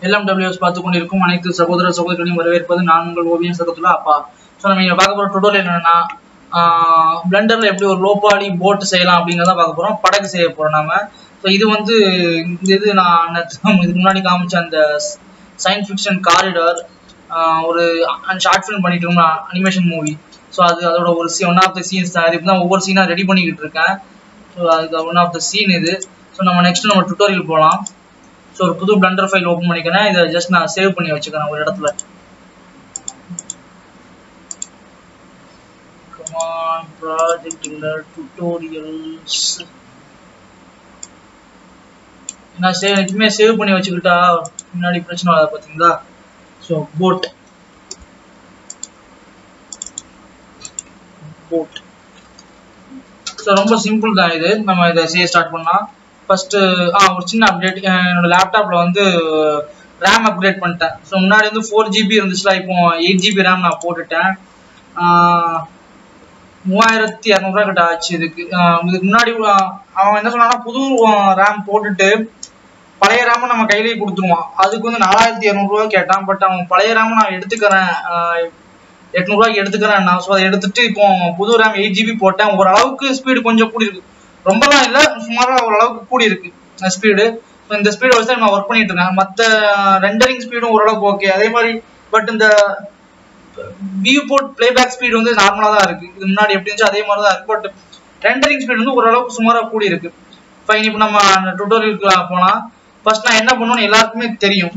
LMWS பார்த்து கொண்டிருக்கும் அனைத்து சகோதர சகோதரிகளையும் வரவேற்பது நான் உங்கள் ஓவியம் சகத்துல அப்பா ஸோ நம்ம இங்கே பார்க்க போகிற டுட்டோரியல் என்னன்னா பிளண்டரில் எப்படி ஒரு லோபாலி போட் செய்யலாம் அப்படிங்கிறத பார்க்க போகிறோம் படகு செய்ய போகிறோம் நாம ஸோ இது வந்து இந்த இது நான் நேத்து இதுக்கு முன்னாடி காமிச்ச அந்த சயின்ஸ் ஃபிக்ஷன் காரிடார் ஒரு ஷார்ட் ஃபிலிம் பண்ணிட்டு இருக்கோம் அனிமேஷன் மூவி ஸோ அது அதோட ஒரு சி ஒன் ஆஃப் த சீன்ஸ் தான் இதுக்கு தான் ஒவ்வொரு சீனாக ரெடி பண்ணிக்கிட்டு இருக்கேன் ஸோ அதுக்கு ஒன் ஆஃப் த சீன் இது ஸோ நம்ம நெக்ஸ்ட் நம்ம டுட்டோரியல் போகலாம் ஸோ ஒரு புது பிளண்டர் ஃபைல் ஓப்பன் பண்ணிக்கிறேன் இதை ஜஸ்ட் நான் சேவ் பண்ணி வச்சுக்கிறேன் ஒரு இடத்துல கமான் ப்ராஜெக்ட் இல்லை டுட்டோரியல்ஸ் நான் சேவ் எப்பவுமே சேவ் பண்ணி வச்சுக்கிட்டா முன்னாடி பிரச்சனை வராது பார்த்தீங்களா ஸோ போட் போட் ஸோ ரொம்ப சிம்பிள் தான் இது நம்ம இதை செய்ய ஸ்டார்ட் பண்ணலாம் ஃபர்ஸ்ட் ஆ ஒரு சின்ன அப்டேட் என்னோட லேப்டாப்ல வந்து ரேம் அப்கிரேட் பண்ணிட்டேன் ஸோ முன்னாடி வந்து ஃபோர் ஜிபி இருந்துச்சுல இப்போ எயிட் ஜிபி ரேம் நான் போட்டுட்டேன் மூவாயிரத்தி இரநூறுவா கிட்ட ஆச்சு இதுக்கு இதுக்கு முன்னாடி அவன் என்ன சொன்னான்னா புது ரேம் போட்டுட்டு பழைய ரேமை நம்ம கையிலேயே கொடுத்துருவான் அதுக்கு வந்து நாலாயிரத்தி இரநூறுவா கேட்டான் பட் அவன் பழைய ரேமை நான் எடுத்துக்கிறேன் எட்நூறுவாய்க்கு எடுத்துக்கிறேன் நான் ஸோ அதை எடுத்துட்டு இப்போ புது ரேம் எயிட் ஜிபி போட்டேன் ஓரளவுக்கு ஸ்பீடு கொஞ்சம் கூடி இருக்கு ரொம்பலாம் இல்லை சுமாராக ஓரளவுக்கு கூடி இருக்கு ஸ்பீடு ஸோ இந்த ஸ்பீடை வச்சு நான் ஒர்க் பண்ணிட்டு இருக்கேன் மற்ற ரெண்டரிங் ஸ்பீடும் ஓரளவுக்கு ஓகே அதே மாதிரி பட் இந்த வியூ போர்ட் பிளேபேக் ஸ்பீடு வந்து நார்மலாக தான் இருக்கு இது முன்னாடி எப்படி இருந்துச்சு அதே மாதிரி தான் இருக்கு பட் ரெண்டரிங் ஸ்பீடு வந்து ஓரளவுக்கு சுமாராக கூடி இருக்கு ஃபைன் இப்போ நம்ம டுட்டோரியலுக்கு போனால் ஃபர்ஸ்ட் நான் என்ன பண்ணணும்னு எல்லாருக்குமே தெரியும்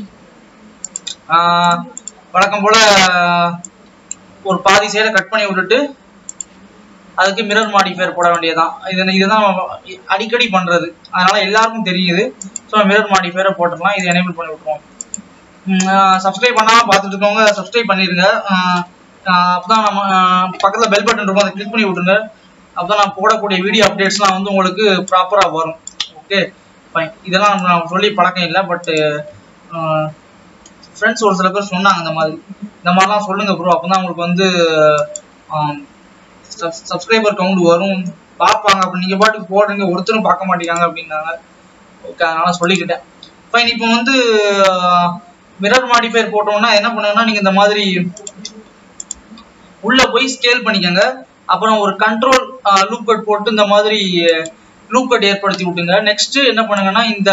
வழக்கம் போல ஒரு பாதி சைடை கட் பண்ணி விட்டுட்டு அதுக்கு மிரர் மாடிஃபயர் போட வேண்டியதான் இது இதுதான் அடிக்கடி பண்றது அதனால எல்லாருக்கும் தெரியுது ஸோ மிரர் மாடிஃபயரை போட்டுக்கலாம் இது எனேபிள் பண்ணி விட்டுருவோம் சப்ஸ்கிரைப் பண்ணாம பார்த்துட்டு இருக்கவங்க சப்ஸ்கிரைப் பண்ணிருங்க அப்பதான் நம்ம பக்கத்துல பெல் பட்டன் இருக்கும் அதை கிளிக் பண்ணி விட்டுருங்க அப்பதான் நான் போடக்கூடிய வீடியோ அப்டேட்ஸ்லாம் வந்து உங்களுக்கு ப்ராப்பரா வரும் ஓகே ஃபைன் இதெல்லாம் நான் சொல்லி பழக்கம் இல்லை பட் ஃப்ரெண்ட்ஸ் ஒரு சில பேர் சொன்னாங்க இந்த மாதிரி இந்த மாதிரிலாம் சொல்லுங்க ப்ரோ அப்பதான் உங்களுக்கு வந்து சப்ஸ்கிரைபர் கவுண்ட் வரும் பார்ப்பாங்க அப்படி நீங்க பாட்டுக்கு போடுறீங்க ஒருத்தரும் பார்க்க மாட்டேங்காங்க அப்படின்னாங்க ஓகே அதனால சொல்லிக்கிட்டேன் ஃபைன் இப்போ வந்து மிரர் மாடிஃபயர் போட்டோம்னா என்ன பண்ணுங்கன்னா நீங்க இந்த மாதிரி உள்ள போய் ஸ்கேல் பண்ணிக்கோங்க அப்புறம் ஒரு கண்ட்ரோல் லூப் கட் போட்டு இந்த மாதிரி லூப் கட் ஏற்படுத்தி விட்டுங்க நெக்ஸ்ட் என்ன பண்ணுங்கன்னா இந்த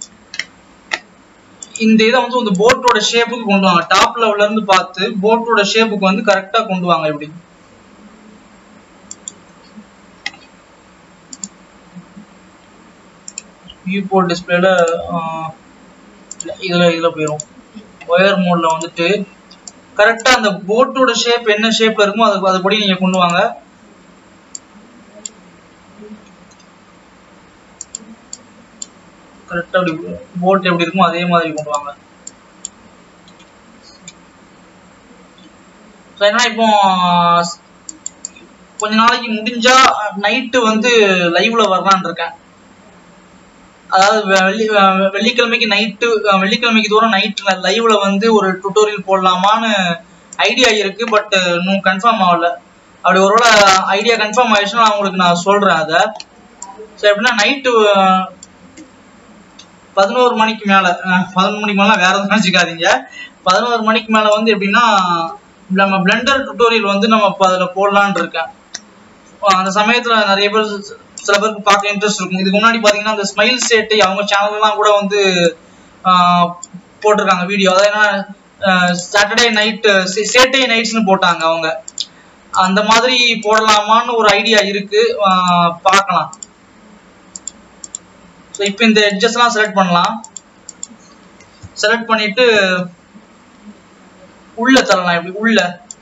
இந்த இதை வந்து இந்த போட்டோட ஷேப்புக்கு கொண்டு வாங்க டாப் லெவல்ல இருந்து பார்த்து போட்டோட ஷேப்புக்கு வந்து கரெக்டா கொண்டு வாங்க இப்படி வியூ போர்ட் டிஸ்பிளேல இதுல இதுல போயிடும் ஒயர் மோட்ல வந்துட்டு கரெக்டா அந்த போட்டோட ஷேப் என்ன ஷேப்ல இருக்குமோ அதுக்கு அதுபடி நீங்க கொண்டு வாங்க கரெக்டா அப்படி போட் எப்படி இருக்குமோ அதே மாதிரி கொண்டு வாங்க ஏன்னா இப்போ கொஞ்ச நாளைக்கு முடிஞ்சா நைட்டு வந்து லைவ்ல வரலான் இருக்கேன் அதாவது வெள்ளி வெள்ளிக்கிழமைக்கு நைட்டு வெள்ளிக்கிழமைக்கு தூரம் நைட் லைவ்ல வந்து ஒரு டுட்டோரியல் போடலாமான்னு ஐடியா இருக்கு பட் இன்னும் கன்ஃபார்ம் ஆகல அப்படி ஒருவேளை ஐடியா கன்ஃபார்ம் ஆயிடுச்சுன்னா நான் உங்களுக்கு நான் சொல்றேன் அதை ஸோ எப்படின்னா நைட்டு பதினோரு மணிக்கு மேல பதினொரு மணிக்கு மேல வேற எதுவும் நினைச்சுக்காதீங்க பதினோரு மணிக்கு மேல வந்து எப்படின்னா நம்ம பிளண்டர் டுட்டோரியல் வந்து நம்ம இப்போ அதில் போடலான் இருக்கேன் அந்த சமயத்துல நிறைய பேர் சில பேருக்கு பார்க்க இன்ட்ரெஸ்ட் இருக்கும் இதுக்கு முன்னாடி பாத்தீங்கன்னா அந்த ஸ்மைல் சேட்டை அவங்க சேனல்லாம் கூட வந்து போட்டிருக்காங்க வீடியோ அதாவது என்ன சாட்டர்டே நைட்டு சேட்டே நைட்ஸ்னு போட்டாங்க அவங்க அந்த மாதிரி போடலாமான்னு ஒரு ஐடியா இருக்கு பார்க்கலாம் ஸோ இப்போ இந்த எட்ஜஸ்லாம் செலக்ட் பண்ணலாம் செலக்ட் பண்ணிட்டு உள்ள தரலாம் எப்படி உள்ள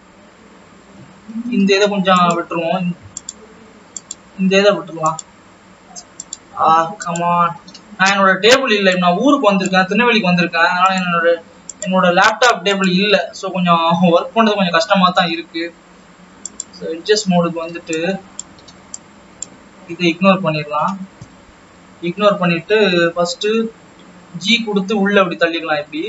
இந்த இதை கொஞ்சம் விட்டுருவோம் இந்த இதை விட்டுருலாம் ஆ கமான் நான் என்னோட டேபிள் இல்லை நான் ஊருக்கு வந்திருக்கேன் திருநெல்வேலிக்கு வந்திருக்கேன் அதனால என்னோட என்னோட லேப்டாப் டேபிள் இல்லை ஸோ கொஞ்சம் ஒர்க் பண்ணுறது கொஞ்சம் கஷ்டமாக தான் இருக்கு ஸோ எட்ஜஸ் மோடுக்கு வந்துட்டு இதை இக்னோர் பண்ணிடலாம் இக்னோர் பண்ணிட்டு ஃபர்ஸ்ட் ஜி கொடுத்து உள்ள அப்படி தள்ளிடலாம் இப்படி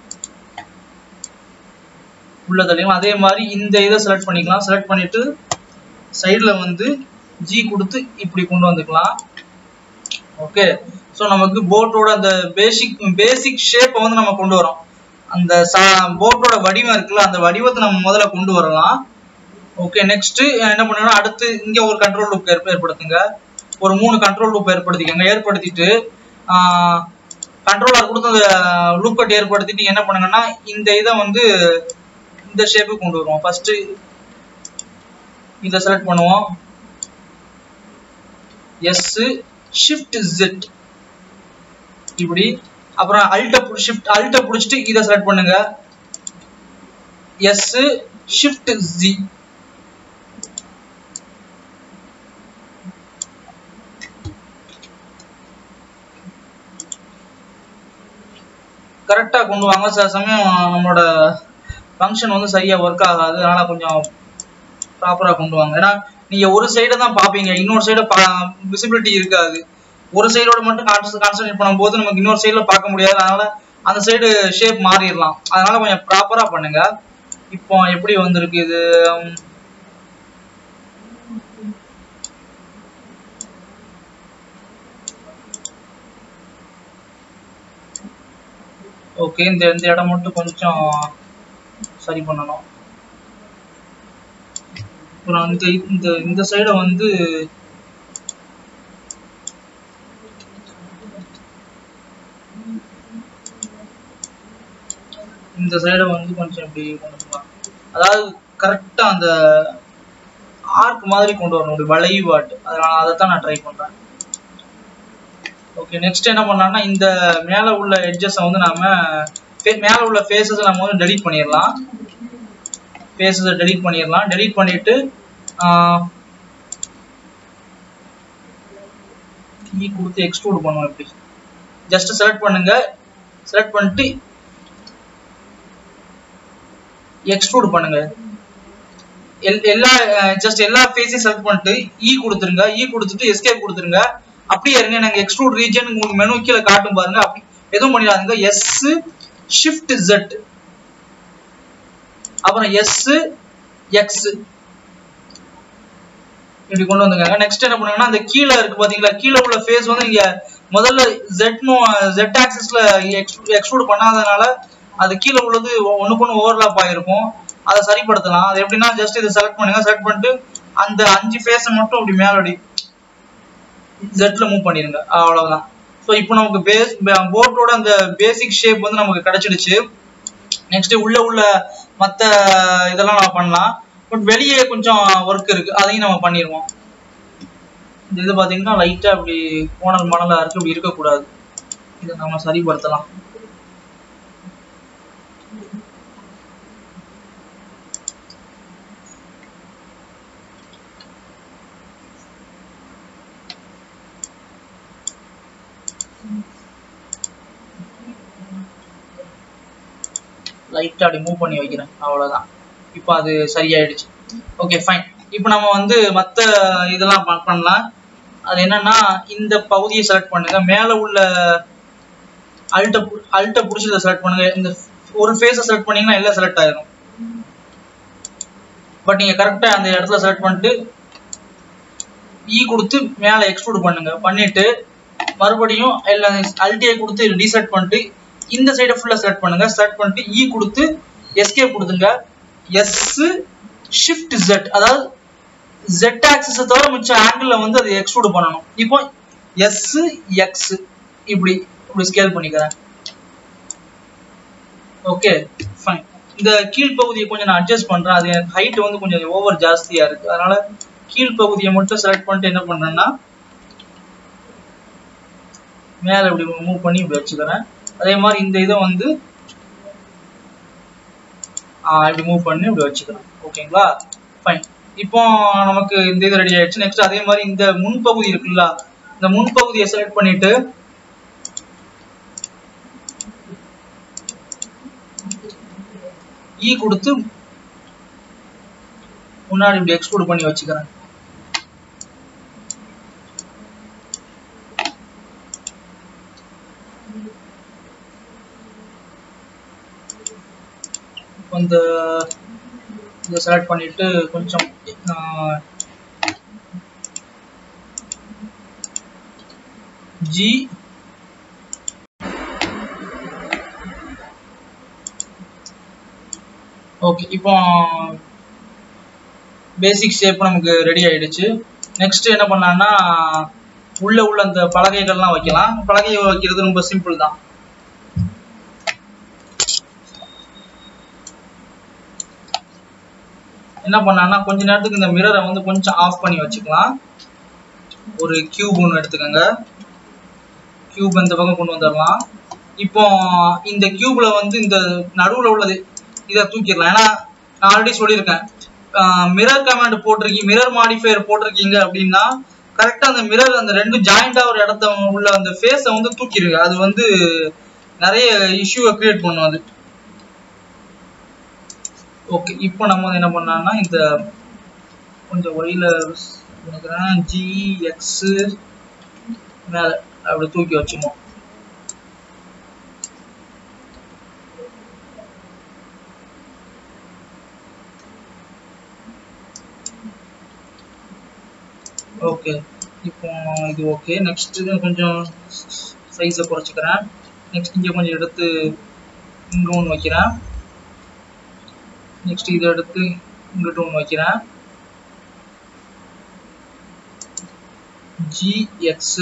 உள்ள தள்ளிக்கலாம் அதே மாதிரி இந்த இதை செலக்ட் பண்ணிக்கலாம் செலக்ட் பண்ணிட்டு சைடில் வந்து ஜி கொடுத்து இப்படி கொண்டு வந்துக்கலாம் ஓகே ஸோ நமக்கு போட்டோட அந்த பேசிக் பேசிக் ஷேப்பை வந்து நம்ம கொண்டு வரோம் அந்த போட்டோட வடிவம் இருக்குல்ல அந்த வடிவத்தை நம்ம முதல்ல கொண்டு வரலாம் ஓகே நெக்ஸ்ட் என்ன பண்ணுங்கன்னா அடுத்து இங்க ஒரு கண்ட்ரோல் லூப் ஏற்படுத்துங்க ஒரு மூணு கண்ட்ரோல் லூப் ஏற்படுத்திக்கங்க ஏற்படுத்திட்டு கண்ட்ரோலர் கொடுத்து அந்த லூப் கட் ஏற்படுத்திட்டு என்ன பண்ணுங்கன்னா இந்த இதை வந்து இந்த ஷேப்புக்கு கொண்டு வருவோம் ஃபர்ஸ்ட் இதை செலக்ட் பண்ணுவோம் எஸ் ஷிஃப்ட் ஜெட் இப்படி அப்புறம் அல்ட்ட ஷிஃப்ட் அல்ட்ட பிடிச்சிட்டு இதை செலக்ட் பண்ணுங்க எஸ் ஷிஃப்ட் ஜி கரெக்டா கொண்டு வாங்க சில சமயம் நம்மளோட ஃபங்க்ஷன் வந்து சரியா ஒர்க் ஆகாது அதனால கொஞ்சம் ப்ராப்பரா கொண்டு வாங்க ஏன்னா நீங்க ஒரு சைடை தான் பாப்பீங்க இன்னொரு சைடு விசிபிலிட்டி இருக்காது ஒரு சைடோட மட்டும் கான்சன்ட்ரேட் பண்ணும்போது நமக்கு இன்னொரு சைடுல பார்க்க முடியாது அதனால அந்த சைடு ஷேப் மாறிடலாம் அதனால கொஞ்சம் ப்ராப்பரா பண்ணுங்க இப்போ எப்படி வந்திருக்கு இது ஓகே இந்த இந்த இடம் மட்டும் கொஞ்சம் சரி பண்ணணும் அப்புறம் இந்த இந்த இந்த சைடை வந்து இந்த சைடை வந்து கொஞ்சம் இப்படி கொண்டு வரலாம் அதாவது கரெக்டா அந்த ஆர்க் மாதிரி கொண்டு வரணும் ஒரு வளைவாட்டு அதனால அதைத்தான் நான் ட்ரை பண்றேன் ஓகே நெக்ஸ்ட் என்ன பண்ணலாம்னா இந்த மேல உள்ள எட்ஜஸை வந்து நாம மேல உள்ள ஃபேஸஸ் நம்ம வந்து டெலீட் பண்ணிடலாம் ஃபேஸஸை டெலீட் பண்ணிடலாம் டெலீட் பண்ணிட்டு கீ கொடுத்து எக்ஸ்ட்ரூட் பண்ணுவோம் எப்படி ஜஸ்ட் செலக்ட் பண்ணுங்க செலக்ட் பண்ணிட்டு எக்ஸ்ட்ரூட் பண்ணுங்க எல்லா ஜஸ்ட் எல்லா ஃபேஸையும் செலக்ட் பண்ணிட்டு இ கொடுத்துருங்க இ கொடுத்துட்டு எஸ்கேப் கொடுத்துருங்க அப்படியே இருங்க எனக்கு எக்ஸ்ட்ரூட் ரீஜன் உங்களுக்கு மெனு கீழே காட்டும் பாருங்க அப்படி எதுவும் பண்ணிடாதுங்க எஸ் ஷிஃப்ட் ஜெட் அப்புறம் எஸ் எக்ஸ் இப்படி கொண்டு வந்துங்க நெக்ஸ்ட் என்ன பண்ணுங்கன்னா அந்த கீழே இருக்கு பாத்தீங்களா கீழே உள்ள ஃபேஸ் வந்து நீங்க முதல்ல ஜெட் ஜெட் ஆக்சிஸ்ல எக்ஸ்ட்ரூட் பண்ணாதனால அது கீழே உள்ளது ஒண்ணுக்கு ஒன்று ஓவர்லாப் ஆயிருக்கும் அதை சரிப்படுத்தலாம் அது எப்படின்னா ஜஸ்ட் இதை செலக்ட் பண்ணுங்க செலக்ட் பண்ணிட்டு அந்த அஞ்சு ஃபேஸை மட்டும் அப்படி மேல அப்படி ஜெட்ல மூவ் பண்ணிருங்க அவ்வளவுதான் ஸோ இப்போ நமக்கு பேஸ் போட்டோட அந்த பேசிக் ஷேப் வந்து நமக்கு கிடைச்சிடுச்சு நெக்ஸ்ட் உள்ள உள்ள மற்ற இதெல்லாம் நம்ம பண்ணலாம் பட் வெளியே கொஞ்சம் ஒர்க் இருக்கு அதையும் நம்ம பண்ணிடுவோம் இந்த இது பார்த்தீங்கன்னா லைட்டா அப்படி கோணல் மணலா இருக்கு இப்படி இருக்கக்கூடாது இதை நம்ம சரிப்படுத்தலாம் லைட்டாக அப்படி மூவ் பண்ணி வைக்கிறேன் அவ்வளோதான் இப்போ அது சரியாயிடுச்சு ஓகே ஃபைன் இப்போ நம்ம வந்து மற்ற இதெல்லாம் பண்ணலாம் அது என்னன்னா இந்த பகுதியை செலக்ட் பண்ணுங்க மேலே உள்ள அல்ட்ட அல்ட்ட பிடிச்சதை செலக்ட் பண்ணுங்க இந்த ஒரு ஃபேஸை செலக்ட் பண்ணீங்கன்னா எல்லாம் செலக்ட் ஆயிரும் பட் நீங்கள் கரெக்டாக அந்த இடத்துல செலக்ட் பண்ணிட்டு இ கொடுத்து மேலே எக்ஸ்ட்ரூட் பண்ணுங்க பண்ணிட்டு மறுபடியும் எல்லாம் அல்டியை கொடுத்து ரீசெட் பண்ணிட்டு இந்த சைடை ஃபுல்லா செலக்ட் பண்ணுங்க செலக்ட் பண்ணிட்டு இ கொடுத்து எஸ்கேப் கொடுத்துங்க எஸ் ஷிஃப்ட் ஜெட் அதாவது ஜெட் ஆக்சிஸ் தவிர மிச்ச ஆங்கிள் வந்து அதை எக்ஸ்ட்ரூட் பண்ணணும் இப்போ எஸ் எக்ஸ் இப்படி இப்படி ஸ்கேல் பண்ணிக்கிறேன் ஓகே ஃபைன் இந்த கீழ்ப்பகுதியை கொஞ்சம் நான் அட்ஜஸ்ட் பண்றேன் அது எனக்கு ஹைட் வந்து கொஞ்சம் ஓவர் ஜாஸ்தியா இருக்கு அதனால கீழ்ப்பகுதியை மட்டும் செலக்ட் பண்ணிட்டு என்ன பண்றேன்னா மேல இப்படி மூவ் பண்ணி இப்படி வச்சுக்கிறேன் அதே மாதிரி இந்த இதை வந்து இப்படி மூவ் பண்ணி இப்படி வச்சுக்கிறேன் ஓகேங்களா ஃபைன் இப்போ நமக்கு இந்த இது ரெடி ஆயிடுச்சு நெக்ஸ்ட் அதே மாதிரி இந்த முன்பகுதி இருக்குல்ல இந்த முன்பகுதியை செலக்ட் பண்ணிட்டு இ கொடுத்து முன்னாடி இப்படி எக்ஸ்போர்ட் பண்ணி வச்சுக்கிறேன் இந்த இதை செலக்ட் பண்ணிட்டு கொஞ்சம் ஜி ஓகே இப்போ பேசிக் ஷேப் நமக்கு ரெடி ஆயிடுச்சு நெக்ஸ்ட் என்ன பண்ணலாம்னா உள்ள உள்ள அந்த பலகைகள்லாம் வைக்கலாம் பலகையை வைக்கிறது ரொம்ப சிம்பிள் தான் என்ன பண்ணலாம்னா கொஞ்ச நேரத்துக்கு இந்த மிரரை வந்து கொஞ்சம் ஆஃப் பண்ணி வச்சுக்கலாம் ஒரு கியூப் ஒன்று எடுத்துக்கோங்க கியூப் இந்த பக்கம் கொண்டு வந்துடலாம் இப்போ இந்த கியூப்ல வந்து இந்த நடுவுல உள்ளது இதை தூக்கிடலாம் ஏன்னா நான் ஆல்ரெடி சொல்லியிருக்கேன் மிரர் கமாண்ட் போட்டிருக்கீங்க மிரர் மாடிஃபையர் போட்டிருக்கீங்க அப்படின்னா கரெக்டா அந்த மிரர் அந்த ரெண்டு ஜாயிண்டா ஒரு இடத்த உள்ள அந்த ஃபேஸை வந்து தூக்கிடுங்க அது வந்து நிறைய இஷ்யூவை கிரியேட் பண்ணும் அது ஓகே இப்போ நம்ம வந்து என்ன பண்ணலாம்னா இந்த கொஞ்சம் ஒயில நினைக்கிறேன் ஜி எக்ஸ் மேல அப்படி தூக்கி வச்சுக்கணும் ஓகே இப்போ இது ஓகே நெக்ஸ்ட் கொஞ்சம் சைஸை குறைச்சிக்கிறேன் நெக்ஸ்ட் இங்கே கொஞ்சம் எடுத்து இங்கே ஒன்று வைக்கிறேன் நெக்ஸ்ட் இதை எடுத்து இங்கிட்ட ஒன்று வைக்கிறேன் ஜிஎக்ஸ்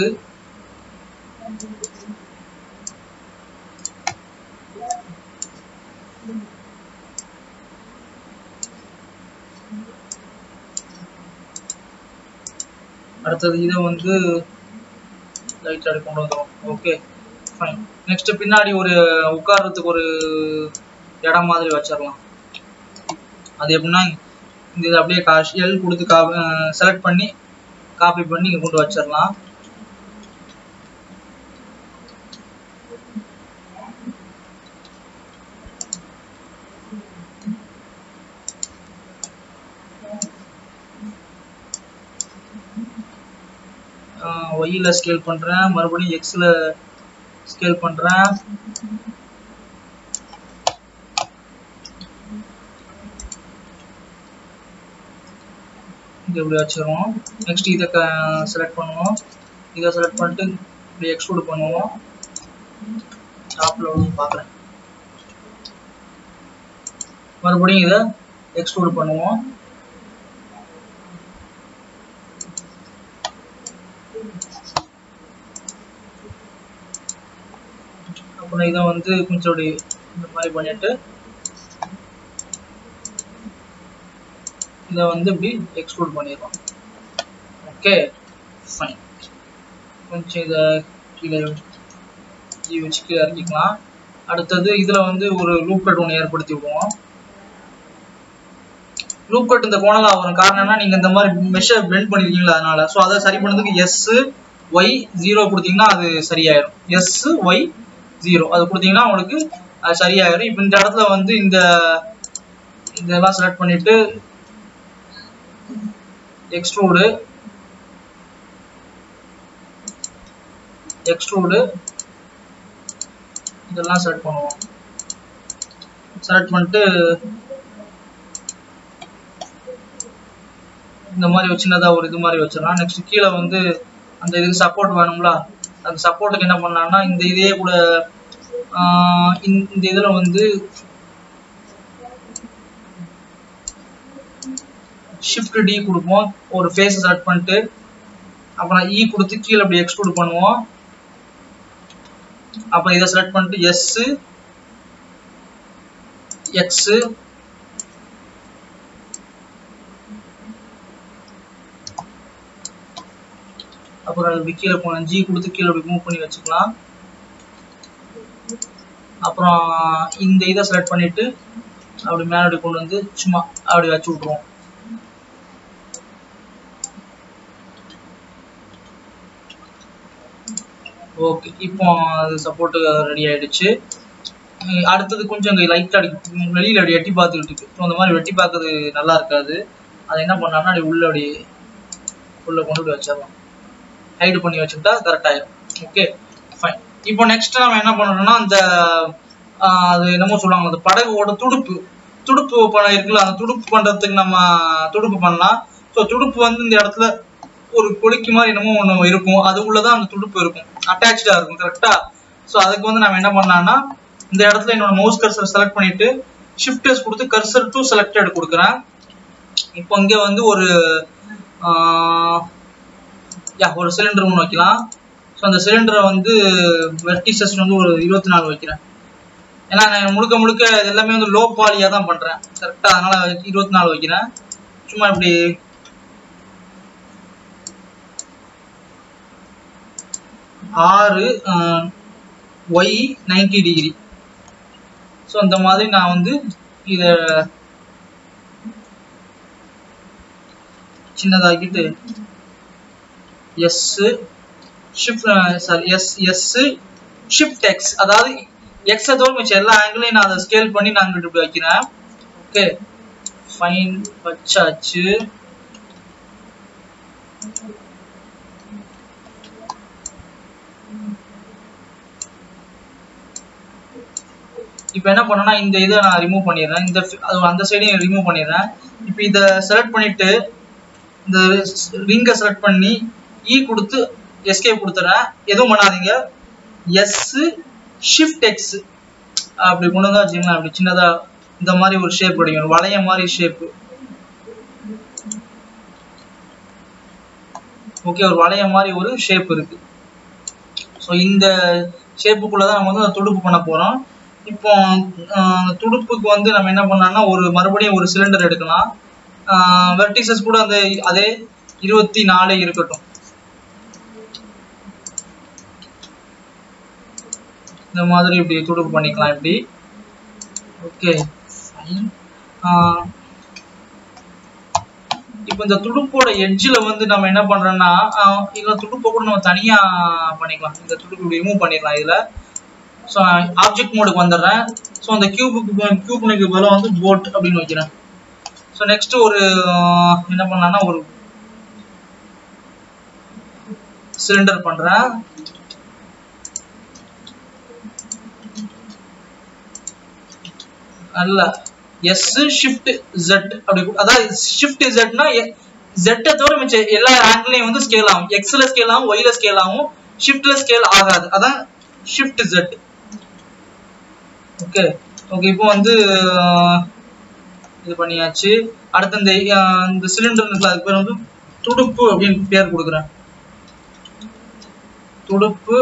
அடுத்தது இதை வந்து லைட் அடி கொண்டு வந்துடும் ஓகே ஃபைன் நெக்ஸ்ட் பின்னாடி ஒரு உட்கார்றதுக்கு ஒரு இடம் மாதிரி வச்சிடலாம் அது எப்படின்னா இந்த இதை அப்படியே காஷ் எல் கொடுத்து கா செலக்ட் பண்ணி காப்பி பண்ணி இங்கே கொண்டு வச்சிடலாம் ஒய்யில் ஸ்கேல் பண்ணுறேன் மறுபடியும் எக்ஸில் ஸ்கேல் பண்ணுறேன் இது இப்படி வச்சிருவோம் நெக்ஸ்ட் இதை செலக்ட் பண்ணுவோம் இதை செலக்ட் பண்ணிட்டு இப்படி எக்ஸ்ட்ரூட் பண்ணுவோம் டாப்ல வந்து பார்க்குறேன் மறுபடியும் இதை எக்ஸ்ட்ரூட் பண்ணுவோம் அப்புறம் இதை வந்து கொஞ்சம் அப்படி இந்த மாதிரி பண்ணிட்டு இதை வந்து இப்படி எக்ஸ்க்ளூட் பண்ணிடுவோம் ஓகே ஃபைன் கொஞ்சம் இதை கீழே கீ வச்சு கீழே இறக்கிக்கலாம் அடுத்தது இதில் வந்து ஒரு லூப் கட் ஒன்று ஏற்படுத்தி விடுவோம் லூப் கட் இந்த கோணலாக வரும் காரணம் என்ன நீங்கள் இந்த மாதிரி மெஷை பிளெண்ட் பண்ணிருக்கீங்களா அதனால ஸோ அதை சரி பண்ணதுக்கு எஸ் ஒய் ஜீரோ கொடுத்தீங்கன்னா அது சரியாயிரும் எஸ் ஒய் ஜீரோ அது கொடுத்தீங்கன்னா உங்களுக்கு அது சரியாயிரும் இப்போ இந்த இடத்துல வந்து இந்த இதெல்லாம் செலக்ட் பண்ணிட்டு எக்ஸ்ட்ரூடு எக்ஸ்ட்ரூடு இதெல்லாம் செலக்ட் பண்ணுவோம் செலக்ட் பண்ணிட்டு இந்த மாதிரி சின்னதாக ஒரு இது மாதிரி வச்சிடலாம் நெக்ஸ்ட் கீழே வந்து அந்த இதுக்கு சப்போர்ட் வேணும்ல அந்த சப்போர்ட்டுக்கு என்ன பண்ணலாம்னா இந்த இதே கூட இந்த இதில் வந்து ஷிஃப்ட் டி கொடுப்போம் ஒரு ஃபேஸ் செலக்ட் பண்ணிட்டு அப்புறம் இ கொடுத்து கீழே அப்படி எக்ஸ்ட்ரூட் பண்ணுவோம் அப்புறம் இதை செலக்ட் பண்ணிட்டு எஸ் எக்ஸ் அப்புறம் இப்படி கீழே போகலாம் ஜி கொடுத்து கீழே அப்படி மூவ் பண்ணி வச்சுக்கலாம் அப்புறம் இந்த இதை செலக்ட் பண்ணிட்டு அப்படி மேலே அப்படி கொண்டு வந்து சும்மா அப்படி வச்சு விட்ருவோம் ஓகே இப்போ அது சப்போர்ட் ரெடி ஆயிடுச்சு அடுத்தது கொஞ்சம் இங்கே லைட்டாக அடி வெளியில் அப்படி எட்டி பார்த்துக்கிட்டு இருக்கு ஸோ அந்த மாதிரி வெட்டி பார்க்கறது நல்லா இருக்காது அதை என்ன பண்ணலாம்னா அப்படி உள்ள அப்படி உள்ள கொண்டு போய் வச்சிடலாம் ஹைடு பண்ணி வச்சுக்கிட்டா கரெக்ட் ஆயிடும் ஓகே ஃபைன் இப்போ நெக்ஸ்ட் நம்ம என்ன பண்ணணும்னா அந்த அது என்னமோ சொல்லுவாங்க அந்த படகோட துடுப்பு துடுப்பு பண்ண இருக்குல்ல அந்த துடுப்பு பண்றதுக்கு நம்ம துடுப்பு பண்ணலாம் ஸோ துடுப்பு வந்து இந்த இடத்துல ஒரு கொடிக்கு மாதிரி என்னமோ ஒன்று இருக்கும் அதுக்குள்ளதான் அந்த துடுப்பு இருக்கும் அட்டாச்சா இருக்கும் கரெக்டா ஸோ அதுக்கு வந்து நம்ம என்ன பண்ணலாம்னா இந்த இடத்துல என்னோட மவுஸ் கர்சர் செலக்ட் பண்ணிட்டு ஷிஃப்ட் எஸ் கொடுத்து கர்சர் டு செலக்டட் கொடுக்குறேன் இப்போ இங்க வந்து ஒரு யா ஒரு சிலிண்டர் ஒன்று வைக்கலாம் ஸோ அந்த சிலிண்டரை வந்து வெர்டிசஸ் வந்து ஒரு இருபத்தி நாலு வைக்கிறேன் ஏன்னா நான் முழுக்க முழுக்க இது எல்லாமே வந்து லோ பாலியா தான் பண்றேன் கரெக்டா அதனால இருபத்தி நாலு வைக்கிறேன் சும்மா இப்படி ஆறு ஒய் நைன்டி டிகிரி ஸோ அந்த மாதிரி நான் வந்து இத சின்னதாக்கிட்டு S shift sorry S S shift X அதாவது எக்ஸ் தவிர மிச்சம் எல்லா ஆங்கிளையும் நான் அதை ஸ்கேல் பண்ணி நான் இங்கிட்டு இப்படி வைக்கிறேன் ஓகே ஃபைன் வச்சாச்சு இப்போ என்ன பண்ணேன்னா இந்த இதை நான் ரிமூவ் பண்ணிடுறேன் இந்த அது அந்த சைடையும் ரிமூவ் பண்ணிடுறேன் இப்போ இதை செலக்ட் பண்ணிட்டு இந்த ரிங்கை செலக்ட் பண்ணி இ கொடுத்து எஸ்கே கொடுத்துறேன் எதுவும் பண்ணாதீங்க எஸ் ஷிஃப்ட் எக்ஸ் அப்படி கொண்டு வந்தா வச்சுங்களேன் அப்படி சின்னதா இந்த மாதிரி ஒரு ஷேப் கிடைக்கும் வளைய மாதிரி ஷேப் ஓகே ஒரு வளைய மாதிரி ஒரு ஷேப் இருக்கு ஸோ இந்த ஷேப்புக்குள்ள தான் நம்ம வந்து அந்த துடுப்பு பண்ண போறோம் இப்போ துடுப்புக்கு வந்து நம்ம என்ன பண்ணோம்னா ஒரு மறுபடியும் ஒரு சிலிண்டர் எடுக்கலாம் வெர்டிசஸ் கூட அந்த அதே இருபத்தி நாலு இருக்கட்டும் இந்த மாதிரி இப்படி துடுப்பு பண்ணிக்கலாம் இப்படி ஓகே இப்போ இந்த துடுப்போட எட்ஜில் வந்து நம்ம என்ன பண்றோம்னா இல்லை துடுப்பை கூட நம்ம தனியா பண்ணிக்கலாம் இந்த துடுப்பு இப்படி ரிமூவ் பண்ணிடலாம் இதுல ஸோ நான் ஆப்ஜெக்ட் மோடுக்கு வந்துடுறேன் ஸோ அந்த கியூபுக்கு கியூப்னுக்கு பதிலாக வந்து போட் அப்படின்னு வைக்கிறேன் ஸோ நெக்ஸ்ட் ஒரு என்ன பண்ணலாம்னா ஒரு சிலிண்டர் பண்றேன் அல்ல எஸ் ஷிஃப்ட் ஜெட் அப்படி அதாவது ஷிஃப்ட் ஜெட்னா ஜெட்டை தவிர மிச்ச எல்லா ஆங்கிளையும் வந்து ஸ்கேல் ஆகும் எக்ஸ்ல ஸ்கேல் ஆகும் ஒய்ல ஸ்கேல் ஆகும் ஷிஃப்ட்ல ஸ்கேல் ஆகாது அதான் ஷிஃப்ட் ஜெட் ஓகே ஓகே இப்போ வந்து இது பண்ணியாச்சு அடுத்து இந்த இந்த சிலிண்டர் இருக்குல்ல அதுக்கு பேர் வந்து துடுப்பு அப்படின்னு பேர் கொடுக்குறேன் துடுப்பு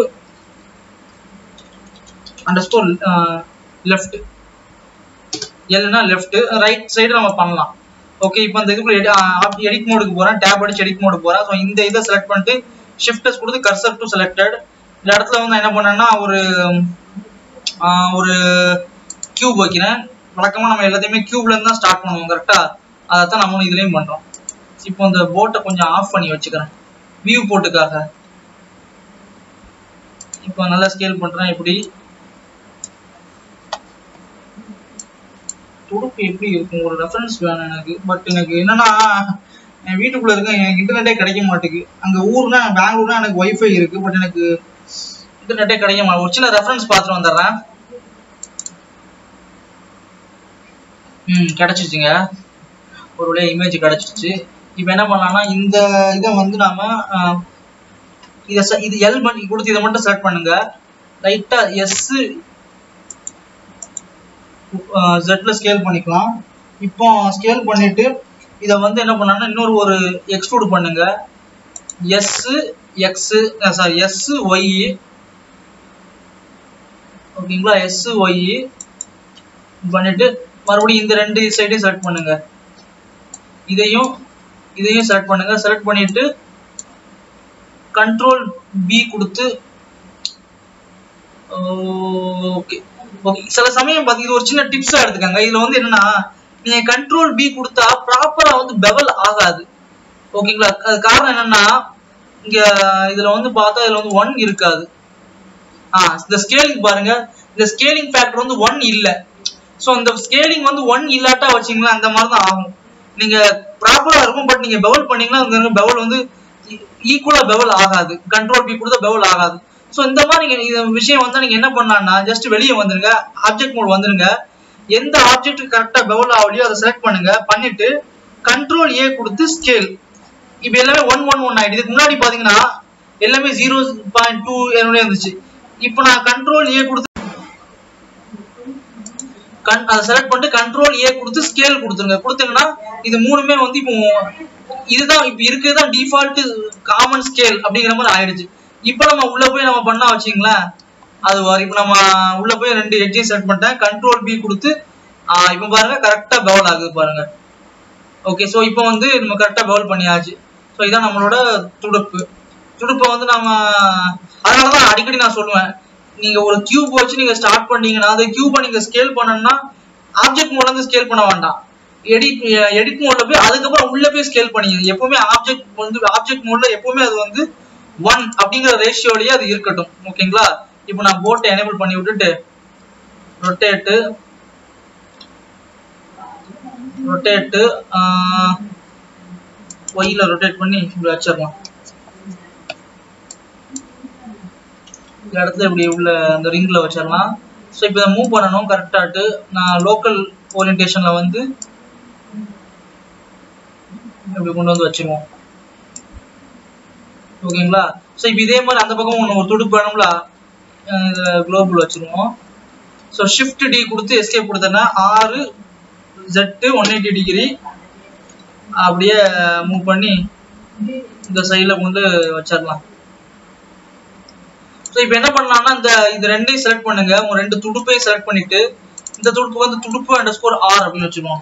அண்டர் ஸ்கோர் லெஃப்ட் எல்னா லெஃப்ட் ரைட் சைடு நம்ம பண்ணலாம் ஓகே இப்போ அந்த இதுக்குள்ள எடிட் மோடுக்கு போறேன் டேப் அடிச்சு எடிட் மோடு போறேன் ஸோ இந்த இதை செலக்ட் பண்ணிட்டு ஷிஃப்டஸ் கொடுத்து கர்சர் டு செலக்டட் இந்த இடத்துல வந்து என்ன பண்ணேன்னா ஒரு ஒரு கியூப் வைக்கிறேன் வழக்கமாக நம்ம எல்லாத்தையுமே கியூப்ல இருந்து தான் ஸ்டார்ட் பண்ணுவோம் கரெக்டா அதைத்தான் நம்ம இதுலயும் பண்றோம் இப்போ இந்த போட்டை கொஞ்சம் ஆஃப் பண்ணி வச்சுக்கிறேன் வியூ போட்டுக்காக இப்போ நல்லா ஸ்கேல் பண்றேன் எப்படி துடுப்பு எப்படி இருக்கும் ஒரு ரெஃபரன்ஸ் வேணும் எனக்கு பட் எனக்கு என்னன்னா என் வீட்டுக்குள்ள இருக்க எனக்கு இன்டர்நெட்டே கிடைக்க மாட்டேங்குது அங்க ஊர்னா பெங்களூர்னா எனக்கு ஒய்ஃபை இருக்கு பட் எனக்கு இன்டர்நெட்டே கிடைக்க மாட்டேங்குது ஒரு சின்ன ரெஃபரன்ஸ் பார்த்துட்டு வந்துடுறேன் ம் கிடைச்சிச்சுங்க ஒரு வழியா இமேஜ் கிடைச்சிருச்சு இப்போ என்ன பண்ணலாம்னா இந்த இதை வந்து நாம இதை இது எல் பண்ணி கொடுத்து இதை மட்டும் செலக்ட் பண்ணுங்க லைட்டா எஸ் ஜெட்ல ஸ்கேல் பண்ணிக்கலாம் இப்போ ஸ்கேல் பண்ணிட்டு இதை வந்து என்ன பண்ணாங்கன்னா இன்னொரு ஒரு எக்ஸ்ட்ரூட் பண்ணுங்க S X sorry S Y ஓகேங்களா எஸ் ஒய் பண்ணிட்டு மறுபடியும் இந்த ரெண்டு சைடையும் செலக்ட் பண்ணுங்க இதையும் இதையும் செலக்ட் பண்ணுங்க செலக்ட் பண்ணிட்டு கண்ட்ரோல் பி கொடுத்து ஓகே ஓகே சில சமயம் பாத்தீங்க இது ஒரு சின்ன டிப்ஸா எடுத்துக்கங்க இதுல வந்து என்னன்னா நீங்க கண்ட்ரோல் பி கொடுத்தா ப்ராப்பரா வந்து பெவல் ஆகாது ஓகேங்களா அது காரணம் என்னன்னா இங்க இதுல வந்து பார்த்தா இதுல வந்து ஒன் இருக்காது ஆ இந்த ஸ்கேலிங் பாருங்க இந்த ஸ்கேலிங் ஃபேக்டர் வந்து ஒன் இல்ல ஸோ இந்த ஸ்கேலிங் வந்து ஒன் இல்லாட்டா வச்சீங்களா அந்த மாதிரி தான் ஆகும் நீங்க ப்ராப்பரா இருக்கும் பட் நீங்க பெவல் பண்ணீங்கன்னா இந்த பெவல் வந்து ஈக்குவலா பெவல் ஆகாது கண்ட்ரோல் பி கொடுத்தா பெவல் ஆகாது ஸோ இந்த மாதிரி நீங்க இந்த விஷயம் வந்து நீங்க என்ன பண்ணலாம்னா ஜஸ்ட் வெளியே வந்துருங்க ஆப்ஜெக்ட் மோட் வந்துருங்க எந்த ஆப்ஜெக்ட் கரெக்டா பெவல் ஆகலையோ அதை செலக்ட் பண்ணுங்க பண்ணிட்டு கண்ட்ரோல் ஏ கொடுத்து ஸ்கேல் இப்போ எல்லாமே ஒன் ஒன் ஒன் ஆயிடுது இதுக்கு முன்னாடி பாத்தீங்கன்னா எல்லாமே ஜீரோ பாயிண்ட் டூ என்னுடைய இருந்துச்சு இப்போ நான் கண்ட்ரோல் ஏ கொடுத்து கன் அதை செலக்ட் பண்ணிட்டு கண்ட்ரோல் ஏ கொடுத்து ஸ்கேல் கொடுத்துருங்க கொடுத்தீங்கன்னா இது மூணுமே வந்து இப்போ இதுதான் இப்போ இருக்கிறதான் டிஃபால்ட் காமன் ஸ்கேல் அப்படிங்கிற மாதிரி ஆயிடுச்சு இப்போ நம்ம உள்ள போய் நம்ம பண்ணா வச்சுங்களேன் அது வரும் இப்போ நம்ம உள்ள போய் ரெண்டு எட்ஜையும் செலக்ட் பண்ணிட்டேன் கண்ட்ரோல் பி கொடுத்து ஆஹ் இப்போ பாருங்க கரெக்டா பவுல் ஆகுது பாருங்க ஓகே ஸோ இப்போ வந்து நம்ம கரெக்டா பவுல் பண்ணியாச்சு ஸோ இதான் நம்மளோட துடுப்பு துடுப்பை வந்து நம்ம அதனால தான் அடிக்கடி நான் சொல்லுவேன் நீங்க ஒரு கியூப் வச்சு நீங்க ஸ்டார்ட் பண்ணீங்கன்னா அந்த கியூபை நீங்க ஸ்கேல் பண்ணணும்னா ஆப்ஜெக்ட் மோட்ல இருந்து ஸ்கேல் பண்ண வேண்டாம் எடிட் எடிட் மோட்ல போய் அதுக்கப்புறம் உள்ள போய் ஸ்கேல் பண்ணிங்க எப்பவுமே ஆப்ஜெக்ட் வந்து ஆப்ஜெக்ட் மோட்ல எப்பவுமே அது வந்து ஒன் அப்படிங்கிற ரேஷியோலயே அது இருக்கட்டும் ஓகேங்களா இப்போ நான் போட்டை எனேபிள் பண்ணி விட்டுட்டு ரொட்டேட்டு ரொட்டேட்டு ஒய்ல ரொட்டேட் பண்ணி இப்படி வச்சிடலாம் இந்த இடத்துல இப்படி உள்ள அந்த ரிங்ல வச்சிடலாம் ஸோ இப்போ இதை மூவ் பண்ணணும் கரெக்டாட்டு நான் லோக்கல் ஓரியன்டேஷன்ல வந்து இப்படி கொண்டு வந்து வச்சிருவோம் ஓகேங்களா ஸோ இப்போ இதே மாதிரி அந்த பக்கம் ஒன்று ஒரு துடுப்பு வேணும்ல இதில் குளோபல் வச்சிருவோம் ஸோ ஷிஃப்ட் டி கொடுத்து எஸ்கேப் கொடுத்தேன்னா ஆறு ஜெட்டு ஒன் எயிட்டி டிகிரி அப்படியே மூவ் பண்ணி இந்த சைடில் கொண்டு வச்சிடலாம் ஸோ இப்போ என்ன பண்ணலாம்னா இந்த இது ரெண்டையும் செலக்ட் பண்ணுங்க உங்க ரெண்டு துடுப்பையும் செலக்ட் பண்ணிட்டு இந்த துடுப்பு வந்து துடுப்பு அண்டர் ஸ்கோர் ஆர் அப்படின்னு வச்சுக்கோம்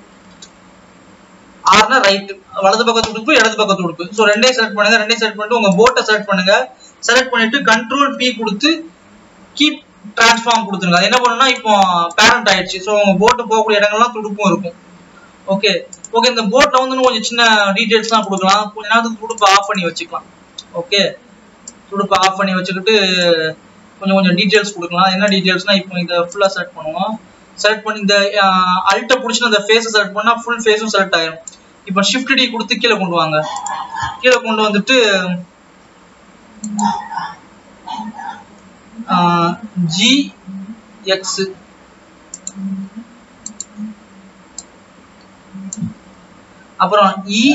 ஆர்னா ரைட் வலது பக்க துடுப்பு இடது பக்க துடுப்பு ஸோ ரெண்டையும் செலக்ட் பண்ணுங்க ரெண்டையும் செலக்ட் பண்ணிட்டு உங்க போட்டை செலக்ட் பண்ணுங்க செலக்ட் பண்ணிட்டு கண்ட்ரோல் பி கொடுத்து கீப் டிரான்ஸ்ஃபார்ம் கொடுத்துருங்க அது என்ன பண்ணுன்னா இப்போ பேரண்ட் ஆயிடுச்சு ஸோ உங்க போட்டு போகக்கூடிய இடங்கள்லாம் துடுப்பும் இருக்கும் ஓகே ஓகே இந்த போட்ல வந்து இன்னும் கொஞ்சம் சின்ன டீடைல்ஸ்லாம் கொடுக்கலாம் கொஞ்ச நேரத்துக்கு துடுப்பு ஆஃப் பண்ணி வச்சுக்கலாம் ஓகே துடுப்பு ஆஃப் பண்ணி வச்சுக்கிட்டு கொஞ்சம் கொஞ்சம் டீடைல்ஸ் கொடுக்கலாம் என்ன டீடைல்ஸ்னா இப்போ இதை ஃபுல்லாக செலக்ட் பண்ணுவோம் செலக்ட் பண்ணி இந்த அல்ட்டை பிடிச்சி அந்த ஃபேஸை செலக்ட் பண்ணால் ஃபுல் ஃபேஸும் செலக்ட் ஆயிடும் இப்போ ஷிஃப்ட் டி கொடுத்து கீழே கொண்டு வாங்க கீழே கொண்டு வந்துட்டு ஜி எக்ஸ் அப்புறம் இ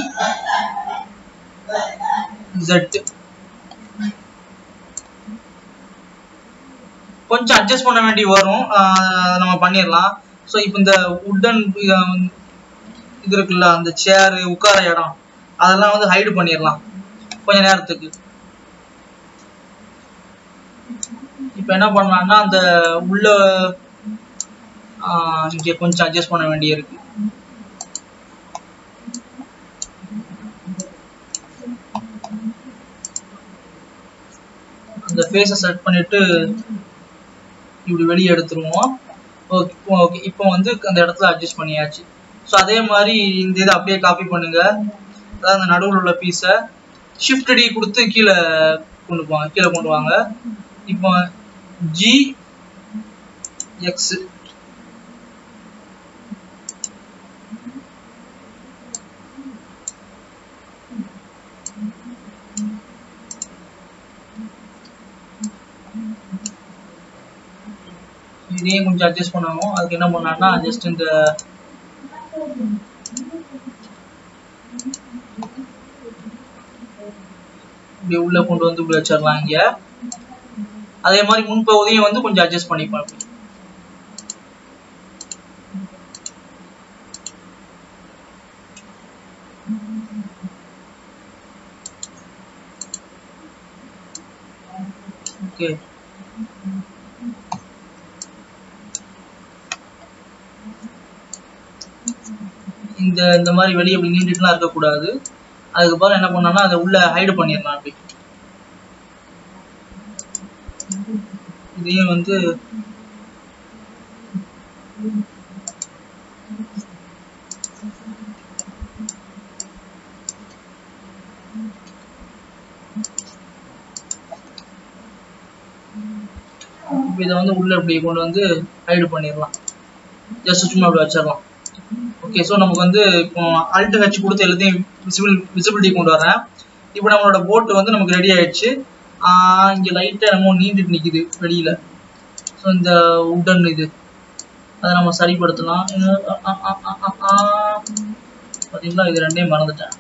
ஜெட் கொஞ்சம் அட்ஜஸ்ட் பண்ண வேண்டி வரும் நம்ம பண்ணிடலாம் ஸோ இப்போ இந்த உட்டன் இது இருக்குல்ல அந்த சேரு உட்கார இடம் அதெல்லாம் வந்து ஹைடு பண்ணிடலாம் கொஞ்ச நேரத்துக்கு இப்போ என்ன பண்ணலாம்னா அந்த உள்ள இங்கே கொஞ்சம் அட்ஜஸ்ட் பண்ண வேண்டிய இருக்கு அந்த ஃபேஸை செட் பண்ணிட்டு இப்படி வெளியே எடுத்துருவோம் ஓகே ஓகே இப்போ வந்து அந்த இடத்துல அட்ஜஸ்ட் பண்ணியாச்சு ஸோ அதே மாதிரி இந்த இதை அப்படியே காப்பி பண்ணுங்க அதாவது அந்த நடுவில் உள்ள பீஸை ஷிஃப்ட் டி கொடுத்து கீழே கொண்டு போவாங்க கீழே கொண்டு வாங்க இப்போ ஜி எக்ஸ் இதையும் கொஞ்சம் அட்ஜஸ்ட் பண்ணணும் அதுக்கு என்ன பண்ணான்னா ஜஸ்ட் இந்த இப்படி உள்ள கொண்டு வந்து இப்படி வச்சிடலாம் இங்க அதே மாதிரி முன்பகுதியும் வந்து கொஞ்சம் அட்ஜஸ்ட் பண்ணிப்போம் அப்படி ஓகே இந்த இந்த மாதிரி வெளியே அப்படி நீண்டுட்டுலாம் இருக்கக்கூடாது அதுக்கப்புறம் என்ன பண்ணோம்னா அதை உள்ள ஹைடு பண்ணிடலாம் அப்படி இதையும் வந்து இப்போ இதை வந்து உள்ள இப்படி கொண்டு வந்து ஹைடு பண்ணிடலாம் ஜஸ்ட் சும்மா அப்படி வச்சிடலாம் ஓகே ஸோ நமக்கு வந்து இப்போ அல்ட் ஹெச் கொடுத்து எல்லாத்தையும் விசிபிள் விசிபிலிட்டி கொண்டு வரேன் இப்போ நம்மளோட போட் வந்து நமக்கு ரெடி ஆயிடுச்சு இங்கே லைட்டாக நம்ம நீண்டுட்டு நிற்கிது வெளியில் ஸோ இந்த உட்டன் இது அதை நம்ம சரிப்படுத்தலாம் பார்த்தீங்களா இது ரெண்டையும் மறந்துட்டேன்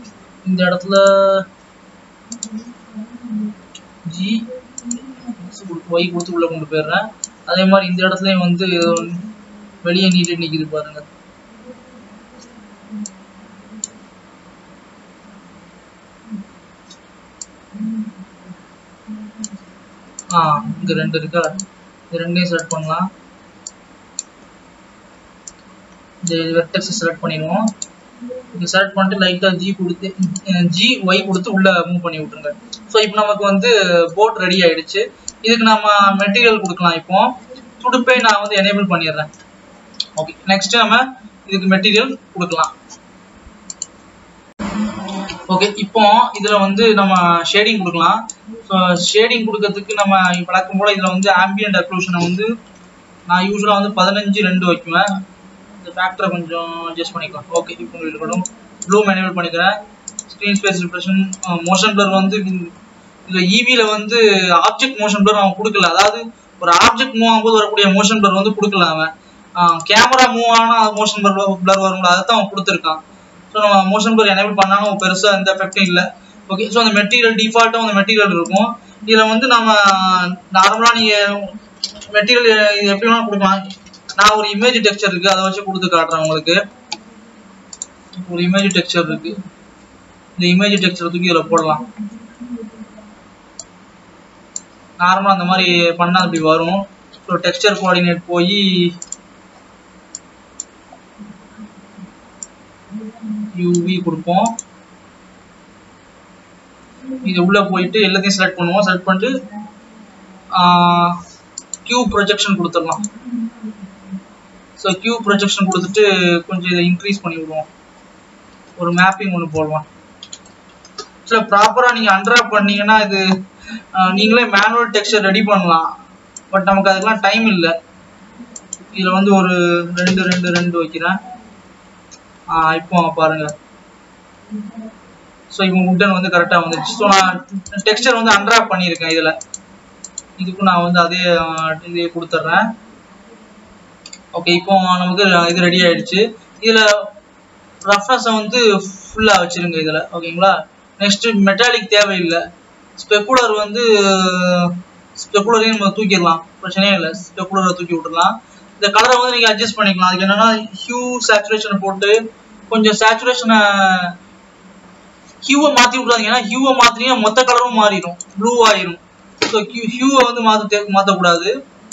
இந்த இடத்துல ஜி கொடுத்து ஒய் கொடுத்து உள்ள கொண்டு போயிடுறேன் அதே மாதிரி இந்த இடத்துலயும் வந்து வெளியே நீட்டு நிக்குது பாருங்க ஆ இங்க ரெண்டு இருக்கா இது ரெண்டையும் செலக்ட் பண்ணலாம் இந்த வெர்டெக்ஸ் செலக்ட் பண்ணிடுவோம் இது செலக்ட் பண்ணிட்டு லைட்டாக ஜி கொடுத்து ஜி ஒய் கொடுத்து உள்ள மூவ் பண்ணி விட்டுருங்க ஸோ இப்போ நமக்கு வந்து போட் ரெடி ஆயிடுச்சு இதுக்கு நம்ம மெட்டீரியல் கொடுக்கலாம் இப்போ துடுப்பை நான் வந்து எனேபிள் பண்ணிடுறேன் ஓகே நெக்ஸ்ட் நம்ம இதுக்கு மெட்டீரியல் கொடுக்கலாம் ஓகே இப்போ இதுல வந்து நம்ம ஷேடிங் கொடுக்கலாம் ஸோ ஷேடிங் கொடுக்கறதுக்கு நம்ம வழக்கம் போல இதுல வந்து ஆம்பியன்ட் அக்ளூஷனை வந்து நான் யூஸ்வலாக வந்து பதினஞ்சு ரெண்டு வைக்குவேன் இந்த ஃபேக்டரை கொஞ்சம் அட்ஜஸ்ட் பண்ணிக்கலாம் ஓகே இப்போ உங்களுக்கு இருக்கட்டும் ப்ளூம் எனேபிள் பண்ணிக்கிறேன் screen space reflection motion blur வந்து இதில் ஈவியில் வந்து ஆப்ஜெக்ட் மோஷன் பிளர் அவன் கொடுக்கல அதாவது ஒரு ஆப்ஜெக்ட் மூவ் ஆகும்போது வரக்கூடிய மோஷன் பிளர் வந்து கொடுக்கல அவன் கேமரா மூவ் ஆனால் மோஷன் பிளர் பிளர் வரும்ல அதை தான் அவன் கொடுத்துருக்கான் ஸோ நம்ம மோஷன் பிளர் எனேபிள் பண்ணாலும் பெருசாக எந்த எஃபெக்டும் இல்லை ஓகே ஸோ அந்த மெட்டீரியல் டிஃபால்ட்டாக அந்த மெட்டீரியல் இருக்கும் இதில் வந்து நம்ம நார்மலாக நீங்கள் மெட்டீரியல் இது எப்படி வேணால் கொடுக்கலாம் நான் ஒரு இமேஜ் டெக்ஸ்சர் இருக்கு அதை வச்சு கொடுத்து காட்டுறேன் உங்களுக்கு ஒரு இமேஜ் டெக்ஸ்சர் இருக்கு இந்த இமேஜ் டெக்ஸ்சர் தூக்கி இதில் போடலாம் நார்மலாக அந்த மாதிரி பண்ணால் அப்படி வரும் ஸோ டெக்ஸ்சர் கோஆர்டினேட் போய் யூவி கொடுப்போம் இது உள்ள போயிட்டு எல்லாத்தையும் செலக்ட் பண்ணுவோம் செலக்ட் பண்ணிட்டு கியூ ப்ரொஜெக்ஷன் கொடுத்துடலாம் ஸோ கியூ ப்ரொஜெக்ஷன் கொடுத்துட்டு கொஞ்சம் இதை இன்க்ரீஸ் பண்ணி விடுவோம் ஒரு மேப்பிங் ஒன்று போடலாம் ஸோ ப்ராப்பராக நீங்கள் அண்ட்ராப் பண்ணீங்கன்னா இது நீங்களே மேனுவல் டெக்ஸ்டர் ரெடி பண்ணலாம் பட் நமக்கு அதுக்கெல்லாம் டைம் இல்லை இதில் வந்து ஒரு ரெண்டு ரெண்டு ரெண்டு வைக்கிறேன் இப்போ பாருங்க ஸோ இப்போ உட்டன் வந்து கரெக்டாக வந்துருச்சு ஸோ நான் டெக்ஸ்டர் வந்து அண்ட்ராப் பண்ணியிருக்கேன் இதில் இதுக்கும் நான் வந்து அதே இதே கொடுத்துட்றேன் ஓகே இப்போ நமக்கு இது ரெடி ஆயிடுச்சு இதில் ரஃப்னஸை வந்து ஃபுல்லாக வச்சிருங்க இதில் ஓகேங்களா நெக்ஸ்ட் மெட்டாலிக் தேவையில்லை ஸ்பெக்குலர் வந்து ஸ்பெக்குலரையும் நம்ம தூக்கிடலாம் பிரச்சனையே இல்லை ஸ்பெக்குலரை தூக்கி விட்டுடலாம் இந்த கலரை வந்து நீங்கள் அட்ஜஸ்ட் பண்ணிக்கலாம் அதுக்கு என்னன்னா ஹியூ சேச்சுரேஷன் போட்டு கொஞ்சம் சேச்சுரேஷனை ஹியூவை மாற்றி விட்றாதீங்க ஏன்னா ஹியூவை மாற்றினீங்கன்னா மொத்த கலரும் மாறிடும் ப்ளூ ஆயிரும் ஸோ ஹியூ ஹியூவை வந்து மாற்ற மாற்றக்கூடாது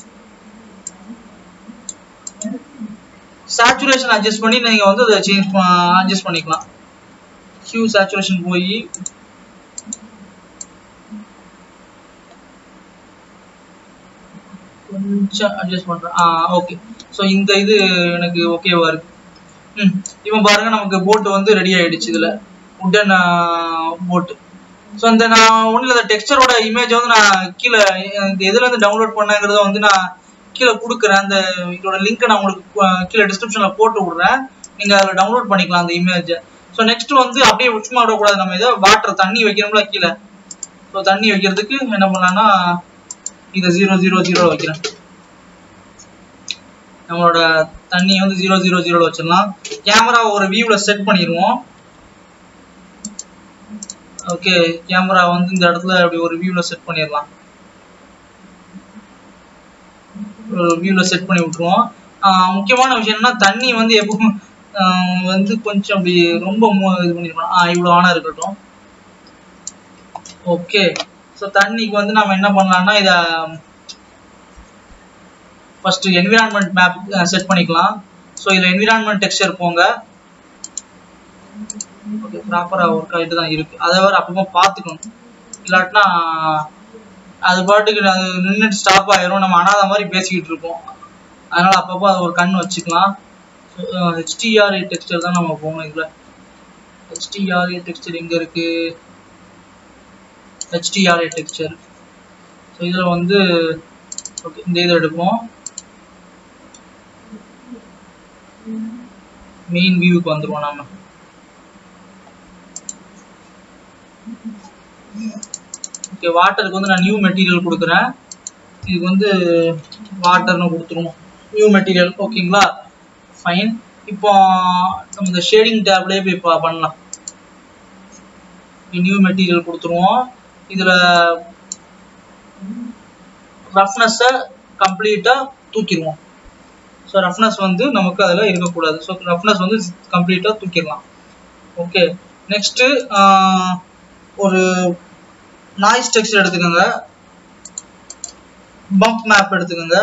சேச்சுரேஷன் அட்ஜஸ்ட் பண்ணி நீங்க வந்து அதை சேஞ்ச் அட்ஜஸ்ட் பண்ணிக்கலாம் ஹியூ சேச்சுரேஷன் போய் கொஞ்சம் அட்ஜஸ்ட் பண்றேன் ஆ ஓகே ஸோ இந்த இது எனக்கு ஓகேவா இருக்கு ம் இப்போ பாருங்க நமக்கு போட்டு வந்து ரெடி ஆயிடுச்சு இதுல உட்டன் போட்டு ஸோ இந்த நான் ஒன்றும் இல்லை டெக்ஸ்டரோட இமேஜ் வந்து நான் கீழே இந்த எதுல இருந்து டவுன்லோட் பண்ணங்கிறத வந்து நான் கீழே கொடுக்குறேன் அந்த இதோட லிங்க்கை நான் உங்களுக்கு கீழே டிஸ்கிரிப்ஷனில் போட்டு விடுறேன் நீங்கள் அதில் டவுன்லோட் பண்ணிக்கலாம் அந்த இமேஜை ஸோ நெக்ஸ்ட் வந்து அப்படியே சும்மா விடக்கூடாது நம்ம இதை வாட்டர் தண்ணி வைக்கணும்ல கீழே ஸோ தண்ணி வைக்கிறதுக்கு என்ன பண்ணலாம்னா இதை ஜீரோ ஜீரோ ஜீரோ வைக்கிறேன் நம்மளோட தண்ணியை வந்து ஜீரோ ஜீரோ ஜீரோல வச்சிடலாம் கேமரா ஒரு வியூவில் செட் பண்ணிடுவோம் ஓகே கேமரா வந்து இந்த இடத்துல அப்படி ஒரு வியூவில் செட் பண்ணிடலாம் வியூவில் செட் பண்ணி விட்டுருவோம் முக்கியமான விஷயம் என்னன்னா தண்ணி வந்து எப்பவும் வந்து கொஞ்சம் அப்படி ரொம்ப இது பண்ணிருக்கணும் ஆ இவ்வளோ ஆனா இருக்கட்டும் ஓகே ஸோ தண்ணிக்கு வந்து நம்ம என்ன பண்ணலாம்னா இதை ஃபர்ஸ்ட் என்விரான்மெண்ட் மேப் செட் பண்ணிக்கலாம் ஸோ இதில் என்விரான்மெண்ட் டெக்ஸ்டர் போங்க ஓகே ப்ராப்பராக ஒர்க் ஆகிட்டு தான் இருக்கு அதை வேறு அப்பப்போ பார்த்துக்கணும் இல்லாட்டினா அது பாட்டுக்கு அது நின்றுட்டு ஸ்டாப் ஆயிரும் நம்ம அனாத மாதிரி பேசிக்கிட்டு இருப்போம் அதனால அப்பப்போ அது ஒரு கண் வச்சுக்கலாம் ஹெச்டிஆர்ஏ டெக்ஸ்டர் தான் நம்ம போகணும் இதில் ஹெச்டிஆர்ஏ டெக்ஸ்டர் எங்கே இருக்கு ஹெச்டிஆர்ஏ டெக்ஸ்டர் ஸோ இதில் வந்து ஓகே இந்த இதை எடுப்போம் மெயின் வியூக்கு வந்துருவோம் நாம ஓகே வாட்டருக்கு வந்து நான் நியூ மெட்டீரியல் கொடுக்குறேன் இதுக்கு வந்து வாட்டர்னு கொடுத்துருவோம் நியூ மெட்டீரியல் ஓகேங்களா ஃபைன் இப்போ நம்ம இந்த ஷேடிங் டேப்லேயே போய் பா பண்ணலாம் நியூ மெட்டீரியல் கொடுத்துருவோம் இதில் ரஃப்னஸை கம்ப்ளீட்டாக தூக்கிடுவோம் ஸோ ரஃப்னஸ் வந்து நமக்கு அதில் இருக்கக்கூடாது ஸோ ரஃப்னஸ் வந்து கம்ப்ளீட்டாக தூக்கிடலாம் ஓகே நெக்ஸ்ட்டு ஒரு நாய்ஸ் டெக்ஸ்ட் எடுத்துக்கோங்க பம்ப் மேப் எடுத்துக்கோங்க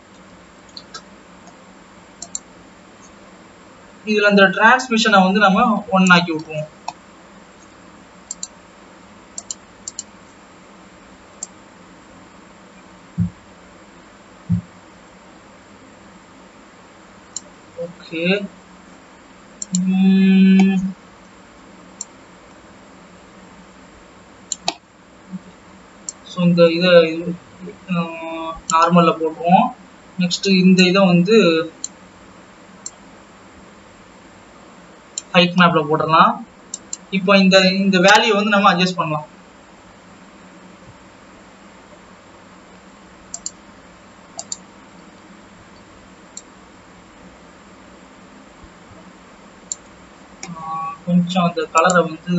இதுல இந்த டிரான்ஸ்மிஷனை வந்து நம்ம ஒன் ஆக்கி விட்டுருவோம் ஓகே ஸோ இந்த இதை நார்மலில் போட்டுருவோம் நெக்ஸ்ட் இந்த இதை வந்து ஹைட் மேப்ல போட்டுடலாம் இப்போ இந்த இந்த வேல்யூ வந்து நம்ம அட்ஜஸ்ட் பண்ணலாம் கொஞ்சம் அந்த கலரை வந்து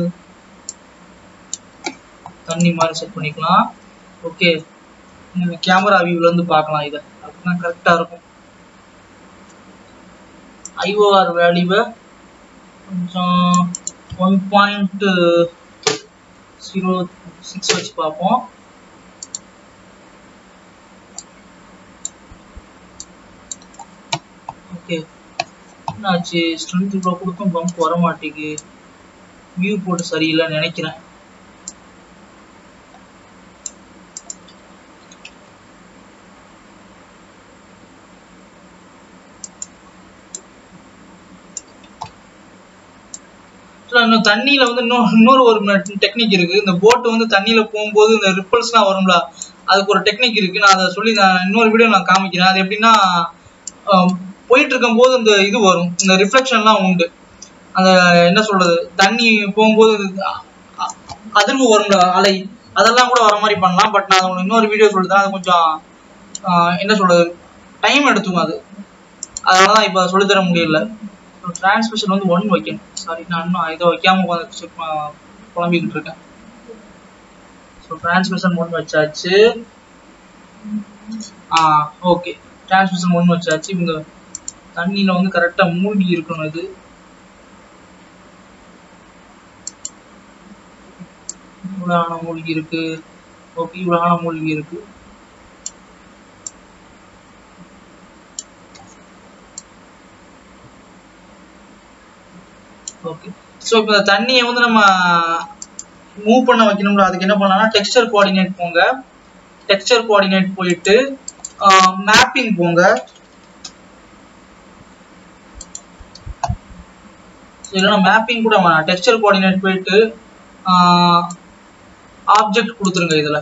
தண்ணி மாதிரி செட் பண்ணிக்கலாம் ஓகே நீங்கள் கேமரா வியூவில் வந்து பார்க்கலாம் இதை அப்படின்னா கரெக்டாக இருக்கும் ஐஓஆர் வேல்யூவை கொஞ்சம் ஒன் பாயிண்ட் ஜீரோ சிக்ஸ் வச்சு பார்ப்போம் ஓகே என்னாச்சு ஸ்ட்ரென்த் இவ்வளோ கொடுத்தும் பம்ப் வர மாட்டேங்குது வியூ போட்டு சரியில்லைன்னு நினைக்கிறேன் இன்னும் தண்ணியில வந்து இன்னும் இன்னொரு ஒரு டெக்னிக் இருக்கு இந்த போட் வந்து தண்ணியில போகும்போது இந்த ரிப்பல்ஸ்லாம் வரும்ல அதுக்கு ஒரு டெக்னிக் இருக்கு நான் அதை சொல்லி நான் இன்னொரு வீடியோ நான் காமிக்கிறேன் அது எப்படின்னா போயிட்டு இருக்கும் போது இந்த இது வரும் இந்த ரிஃப்ளெக்ஷன்லாம் உண்டு அந்த என்ன சொல்றது தண்ணி போகும்போது அதிர்வு வரும்ல அலை அதெல்லாம் கூட வர மாதிரி பண்ணலாம் பட் நான் இன்னொரு வீடியோ சொல்லிட்டேன் அது கொஞ்சம் என்ன சொல்றது டைம் எடுத்துக்கும் அது அதனால தான் இப்போ சொல்லித்தர முடியல டிரான்ஸ்மிஷன் வந்து ஒன் வைக்கணும் சாரி நான் இன்னும் இதை வைக்காம உட்காந்து செக் குழம்பிக்கிட்டு இருக்கேன் ஸோ டிரான்ஸ்மிஷன் ஒன் வச்சாச்சு ஆ ஓகே டிரான்ஸ்மிஷன் ஒன் வச்சாச்சு இந்த தண்ணியில் வந்து கரெக்டாக மூழ்கி இருக்கணும் இது இவ்வளோ ஆன மூழ்கி இருக்கு ஓகே இவ்வளோ ஆன மூழ்கி இருக்கு ஓகே ஸோ இப்போ இந்த தண்ணியை வந்து நம்ம மூவ் பண்ண வைக்கணும்ல அதுக்கு என்ன பண்ணலாம்னா டெக்ஸ்டர் கோஆர்டினேட் போங்க டெக்ஸ்டர் கோஆர்டினேட் போயிட்டு மேப்பிங் போங்க இல்லைன்னா மேப்பிங் கூட வேணாம் டெக்ஸ்டர் கோஆர்டினேட் போயிட்டு ஆப்ஜெக்ட் கொடுத்துருங்க இதில்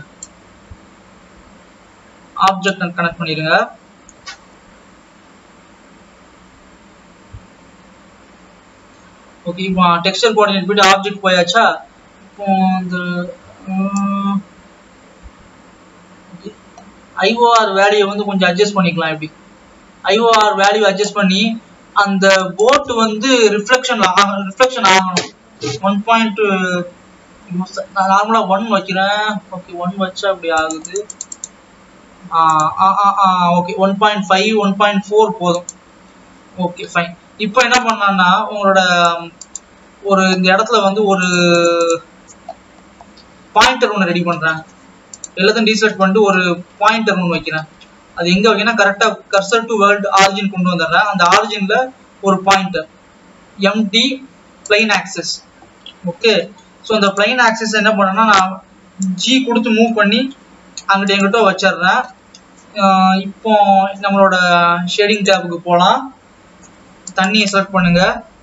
ஆப்ஜெக்ட் கனெக்ட் பண்ணிடுங்க ஓகே இப்போ டெக்ஸ்டர் கோஆர்டினேட் போயிட்டு ஆப்ஜெக்ட் போயாச்சா இப்போ இந்த ஐஓஆர் வேல்யூ வந்து கொஞ்சம் அட்ஜஸ்ட் பண்ணிக்கலாம் இப்படி ஐஓஆர் வேல்யூ அட்ஜஸ்ட் பண்ணி அந்த போட் வந்து ரிஃப்ளெக்ஷன் ரிஃப்ளெக்ஷன் ஆகணும் ஒன் பாயிண்ட் நான் நார்மலாக ஒன் வைக்கிறேன் ஓகே ஒன் வச்சா அப்படி ஆகுது okay one point five one point four போதும் ஓகே ஃபைன் இப்போ என்ன பண்ணலாம்னா உங்களோட ஒரு இந்த இடத்துல வந்து ஒரு பாயிண்டர் ஒன்று ரெடி பண்ணுறேன் எல்லாத்தையும் டீசெட் பண்ணிட்டு ஒரு பாயிண்டர் ஒன்று வைக்கிறேன் அது எங்கே வைக்கணும் கரெக்டாக கர்சர் டு வேர்ல்டு ஆரிஜின் கொண்டு வந்துடுறேன் அந்த ஆரிஜினில் ஒரு pointer empty plain axes okay so அந்த பிளைன் ஆக்சஸ் என்ன பண்ணேன்னா நான் ஜி கொடுத்து மூவ் பண்ணி அங்கிட்ட எங்கிட்ட வச்சிடுறேன் இப்போ நம்மளோட ஷேடிங் டேபுக்கு போகலாம் தண்ணியை செலக்ட் பண்ணுங்க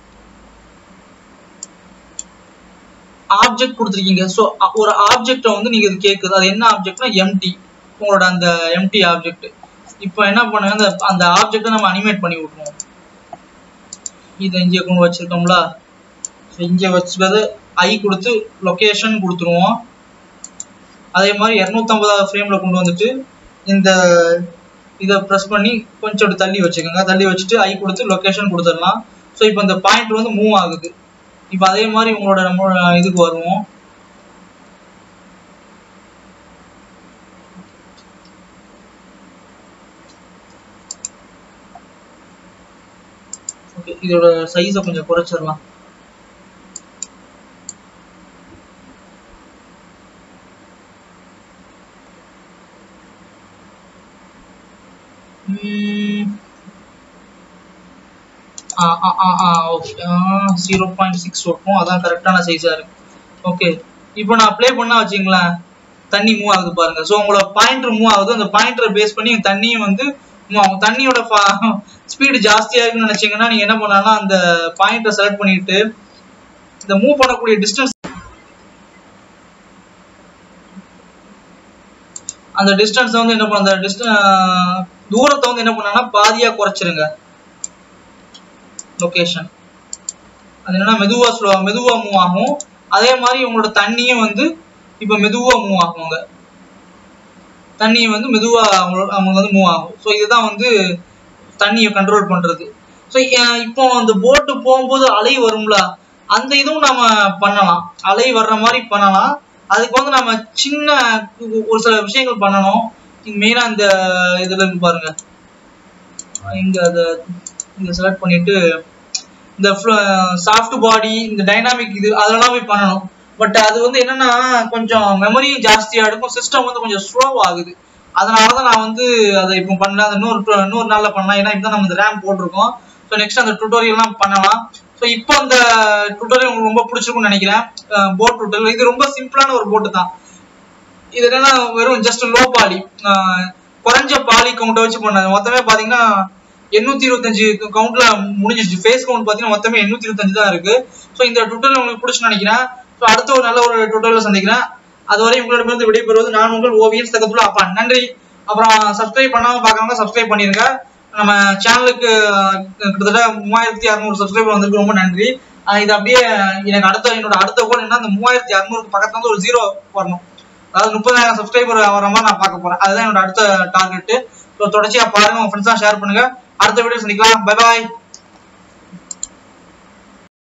ஆப்ஜெக்ட் கொடுத்துருக்கீங்க ஸோ ஒரு ஆப்ஜெக்டை வந்து நீங்க இது கேட்குது அது என்ன ஆப்ஜெக்ட்னா எம்டி உங்களோட அந்த எம்டி ஆப்ஜெக்ட் இப்போ என்ன பண்ணுங்க அந்த அந்த ஆப்ஜெக்டை நம்ம அனிமேட் பண்ணி விட்ருவோம் இதை இங்கே கொண்டு வச்சிருக்கோம்ல இங்கே வச்சுக்கிறது ஐ கொடுத்து லொக்கேஷன் கொடுத்துருவோம் அதே மாதிரி இரநூத்தம்பதாவது ஃப்ரேமில் கொண்டு வந்துட்டு இந்த இதை ப்ரெஸ் பண்ணி கொஞ்சம் அப்படி தள்ளி வச்சுக்கோங்க தள்ளி வச்சுட்டு ஐ கொடுத்து லொக்கேஷன் கொடுத்துடலாம் ஸோ இப்போ இந்த பாயிண்ட் வந்து மூவ் ஆகுது இப்போ அதே மாதிரி உங்களோட நம்ம இதுக்கு வருவோம் ஓகே இதோட சைஸை கொஞ்சம் குறைச்சிடலாம் ஓகே ஜீரோ பாயிண்ட் சிக்ஸ் இருக்கும் அதான் கரெக்டான சைஸாக இருக்கு ஓகே இப்போ நான் அப்ளை பண்ணா வச்சுங்களேன் தண்ணி மூவ் ஆகுது பாருங்க ஸோ உங்களோட பாயிண்டர் மூவ் ஆகுது அந்த பாயிண்டரை பேஸ் பண்ணி தண்ணியும் வந்து move ஆகும் தண்ணியோட ஸ்பீடு ஜாஸ்தியா இருக்குன்னு நினைச்சீங்கன்னா நீங்க என்ன பண்ணலாம்னா அந்த பாயிண்டரை செலக்ட் பண்ணிட்டு இந்த மூவ் பண்ணக்கூடிய டிஸ்டன்ஸ் அந்த டிஸ்டன்ஸ் வந்து என்ன பண்ண அந்த டிஸ்ட தூரத்தை வந்து என்ன பண்ணாங்கன்னா பாதியா குறைச்சிருங்க லொகேஷன் அது என்னன்னா மெதுவா ஸ்லோ மெதுவா மூவ் ஆகும் அதே மாதிரி உங்களோட தண்ணியும் வந்து இப்போ மெதுவா மூவ் ஆகுங்க தண்ணி வந்து மெதுவா அவங்களோட அவங்க வந்து மூவ் ஆகும் ஸோ இதுதான் வந்து தண்ணியை கண்ட்ரோல் பண்றது ஸோ இப்போ அந்த போட்டு போகும்போது அலை வரும்ல அந்த இதுவும் நம்ம பண்ணலாம் அலை வர்ற மாதிரி பண்ணலாம் அதுக்கு வந்து நம்ம சின்ன ஒரு சில விஷயங்கள் பண்ணணும் மெயினா இந்த இதுல இருந்து பாருங்க இங்க அதை இங்க செலக்ட் பண்ணிட்டு இந்த சாஃப்ட் பாடி இந்த டைனாமிக் இது அதெல்லாம் போய் பண்ணணும் பட் அது வந்து என்னன்னா கொஞ்சம் மெமரியும் ஜாஸ்தியா எடுக்கும் சிஸ்டம் வந்து கொஞ்சம் ஸ்லோ ஆகுது அதனாலதான் நான் வந்து அதை இப்போ பண்ணல அந்த இன்னொரு tu- இன்னொரு நாள்ல பண்ணலாம் ஏன்னா இப்பதான் நம்ம இந்த ரேம் போட்டிருக்கோம் ஸோ நெக்ஸ்ட் அந்த டுட்டோரியல்லாம் பண்ணலாம் ஸோ இப்போ அந்த டுட்டோரியல் உங்களுக்கு ரொம்ப பிடிச்சிருக்கும்னு நினைக்கிறேன் போட் டுட்டோரியல் இது ரொம்ப சிம்பிளான ஒரு போட்டு தான் இது என்னன்னா வெறும் ஜஸ்ட் லோ பாலி குறைஞ்ச பாலி கவுண்ட்டை வச்சு பண்ணது மொத்தமே பாத்தீங்கன்னா எண்ணூத்தி இருபத்தஞ்சு கவுண்ட்ல முடிஞ்சிருச்சு ஃபேஸ் கவுண்ட் பாத்தீங்கன்னா மொத்தமே எண்ணூத்தி இருபத்தஞ்சு தான் இருக்கு ஸோ இந்த டுட்டோரியல் உங்களுக்கு பிடிச்சு நினைக்கிறேன் ஸோ அடுத்த ஒரு நல்ல ஒரு டுட்டோரியல் சந்திக்கிறேன் அதுவரை உங்களிடமிருந்து விடைபெறுவது நான் உங்கள் ஓவியன் தகத்துல அப்பா நன்றி அப்புறம் சப்ஸ்கிரைப் பண்ணாம பார்க்கறவங்க சப்ஸ்கிரைப் பண்ணிருங்க நம்ம சேனலுக்கு கிட்டத்தட்ட மூவாயிரத்தி அறுநூறு சப்ஸ்கிரைபர் வந்திருக்கு ரொம்ப நன்றி ஆஹ் இது அப்படியே எனக்கு அடுத்த என்னோட அடுத்த கோல் என்ன அந்த மூவாயிரத்தி அறுநூறுக்கு பக்கத்துல வந்து ஒரு ஜீரோ வரணும் அதாவது முப்பதாயிரம் சப்ஸ்கிரைபர் வர மாதிரி நான் பார்க்க போறேன் அதுதான் என்னோட அடுத்த டார்கெட் ஸோ தொடர்ச்சியா பாருங்க உங்க ஃப்ரெண்ட்ஸா ஷேர் பண்ணுங்க அடுத்த வீடியோ சந்திக்கலாம் பை பாய்